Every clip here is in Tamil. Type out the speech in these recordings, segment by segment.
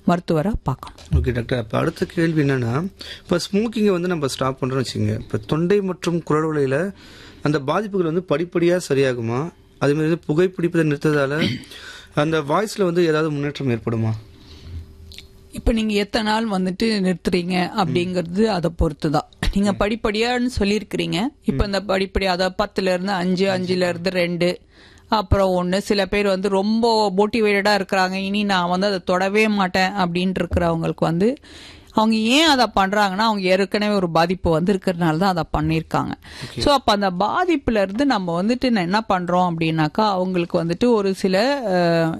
மருத்துவரை பார்க்கணும் ஓகே டாக்டர் அப்போ அடுத்த கேள்வி என்னன்னா இப்போ ஸ்மோக்கிங்கை வந்து நம்ம ஸ்டாப் பண்ணுறோம்னு வச்சுங்க இப்போ தொண்டை மற்றும் குரல் வலையில் அந்த பாதிப்புகள் வந்து படிப்படியாக சரியாகுமா அதே மாதிரி வந்து புகைப்பிடிப்பதை நிறுத்ததால அந்த வாய்ஸில் வந்து ஏதாவது முன்னேற்றம் ஏற்படுமா இப்போ நீங்க எத்தனை நாள் வந்துட்டு நிறுத்துறீங்க அப்படிங்கிறது அதை பொறுத்து தான் நீங்க படிப்படியான்னு சொல்லியிருக்கிறீங்க இப்போ இந்த படிப்படி அதாவது பத்துல இருந்து அஞ்சு அஞ்சுல இருந்து ரெண்டு அப்புறம் ஒன்று சில பேர் வந்து ரொம்ப மோட்டிவேட்டடா இருக்கிறாங்க இனி நான் வந்து அதை தொடவே மாட்டேன் அப்படின்ட்டு இருக்கிறவங்களுக்கு வந்து அவங்க ஏன் அதை பண்றாங்கன்னா அவங்க ஏற்கனவே ஒரு பாதிப்பு வந்து இருக்கிறதுனால தான் அதை பண்ணியிருக்காங்க ஸோ அப்போ அந்த பாதிப்புல இருந்து நம்ம வந்துட்டு நான் என்ன பண்றோம் அப்படின்னாக்கா அவங்களுக்கு வந்துட்டு ஒரு சில அஹ்,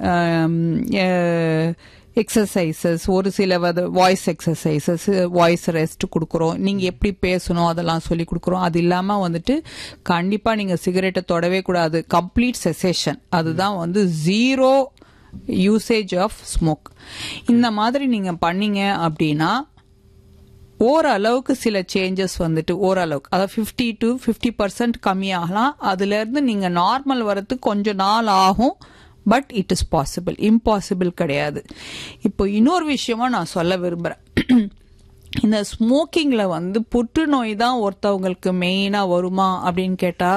அஹ், எக்ஸசைசஸ் ஒரு சில வாய்ஸ் எக்ஸசைசஸ் வாய்ஸ் ரெஸ்ட் கொடுக்குறோம் நீங்க எப்படி பேசணும் அதெல்லாம் சொல்லி கொடுக்குறோம் அது இல்லாம வந்துட்டு கண்டிப்பா நீங்க சிகரெட்டை தொடவே கூடாது கம்ப்ளீட் செசேஷன் அதுதான் வந்து ஜீரோ யூசேஜ் ஆஃப் ஸ்மோக் இந்த மாதிரி நீங்க பண்ணீங்க அப்படின்னா ஓரளவுக்கு சில சேஞ்சஸ் வந்துட்டு ஓரளவுக்கு அதாவது ஃபிஃப்டி டு ஃபிஃப்டி பர்சன்ட் கம்மியாகலாம் அதுல இருந்து நீங்க நார்மல் வரதுக்கு கொஞ்சம் நாள் ஆகும் but it is possible impossible கிடையாது இப்போ இன்னொரு விஷயமா நான் சொல்ல விரும்புறேன் இந்த ஸ்மோக்கிங்ல வந்து புற்றுநோய் தான் ஒருத்தவங்களுக்கு மெயினா வருமா அப்படின்னு கேட்டா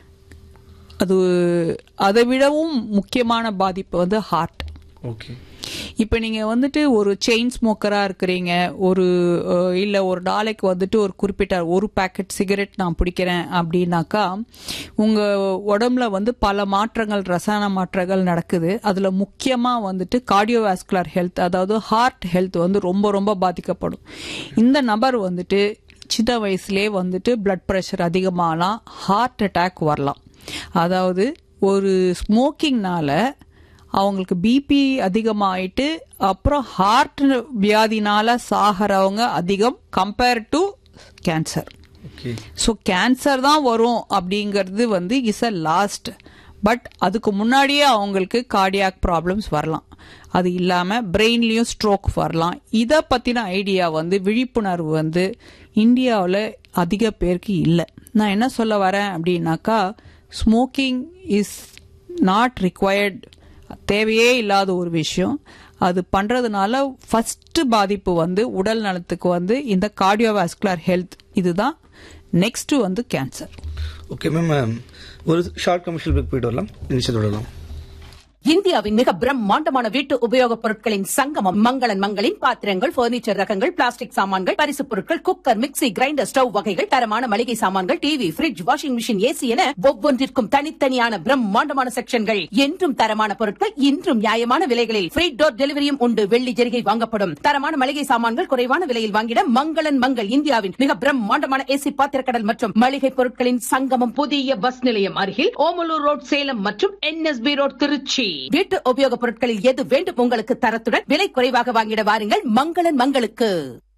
அது அதை விடவும் முக்கியமான பாதிப்பு வந்து ஹார்ட் ஓகே இப்போ நீங்க வந்துட்டு ஒரு செயின் ஸ்மோக்கரா இருக்கிறீங்க ஒரு அஹ், இல்ல ஒரு நாளைக்கு வந்துட்டு ஒரு குறிப்பிட்ட ஒரு பாக்கெட் சிகரெட் நான் பிடிக்கிறேன் அப்படின்னாக்கா உங்க உடம்புல வந்து பல மாற்றங்கள் ரசாயன மாற்றங்கள் நடக்குது அதுல முக்கியமா வந்துட்டு கார்டியோவாஸ்குலர் ஹெல்த் அதாவது ஹார்ட் ஹெல்த் வந்து ரொம்ப ரொம்ப பாதிக்கப்படும் இந்த நபர் வந்துட்டு சின்ன வயசுலயே வந்துட்டு பிளட் ப்ரெஷர் அதிகமாகலாம் ஹார்ட் அட்டாக் வரலாம் அதாவது ஒரு ஸ்மோக்கிங்னால அவங்களுக்கு பிபி அதிகமாயிட்டு அப்புறம் ஹார்ட் வியாதினால சாகிறவங்க அதிகம் compare to cancer okay so cancer தான் வரும் அப்படிங்கிறது வந்து இஸ் அ லாஸ்ட் பட் அதுக்கு முன்னாடியே அவங்களுக்கு கார்டியாக் ப்ராப்ளம்ஸ் வரலாம் அது இல்லாமல் பிரெயின்லேயும் ஸ்ட்ரோக் வரலாம் இதை பற்றின ஐடியா வந்து விழிப்புணர்வு வந்து இந்தியாவில் அதிக பேருக்கு இல்லை நான் என்ன சொல்ல வரேன் அப்படின்னாக்கா ஸ்மோக்கிங் இஸ் நாட் ரிக்வயர்ட் தேவையே இல்லாத ஒரு விஷயம் அது பண்றதுனால ஃபர்ஸ்ட் பாதிப்பு வந்து உடல் நலத்துக்கு வந்து இந்த கார்டியோவாஸ்குலர் ஹெல்த் இதுதான் நெக்ஸ்ட் வந்து கேன்சர் ஓகே மேம் ஒரு ஷார்ட் கமர்ஷியல் பிரேக் போயிட்டு வரலாம் நிச்சயம் தொடரலாம் இந்தியாவின் மிக பிரம்மாண்டமான வீட்டு உபயோகப் பொருட்களின் சங்கமம் மங்களன் மங்களின் பாத்திரங்கள் பர்னிச்சர் ரகங்கள் பிளாஸ்டிக் சாமான்கள் பரிசுப் பொருட்கள் குக்கர் மிக்ஸி கிரைண்டர் ஸ்டவ் வகைகள் தரமான மளிகை சாமான்கள் TV fridge washing machine AC என ஒவ்வொன்றிற்கும் தனித்தனியான பிரம்மாண்டமான செக்ஷன்கள் என்றும் தரமான பொருட்கள் இன்றும் நியாயமான விலைகளில் ஃப்ரீ டோர் டெலிவரியும் உண்டு வெள்ளி ஜெரிகை வாங்கப்படும் தரமான மளிகை சாமான்கள் குறைவான விலையில் வாங்கிட மங்களன் மங்கள் இந்தியாவின் மிக பிரம்மாண்டமான ஏசி பாத்திரக்கடல் மற்றும் மளிகை பொருட்களின் சங்கமம் புதிய பஸ் நிலையம் அருகில் ஓமலூர் ரோட் சேலம் மற்றும் என்எஸ்பி ரோட் திருச்சி வீட்டு உபயோகப் பொருட்களில் எது வேண்டும் உங்களுக்கு தரத்துடன் விலை குறைவாக வாங்கிட வாருங்கள் மங்களன் மங்களுக்கு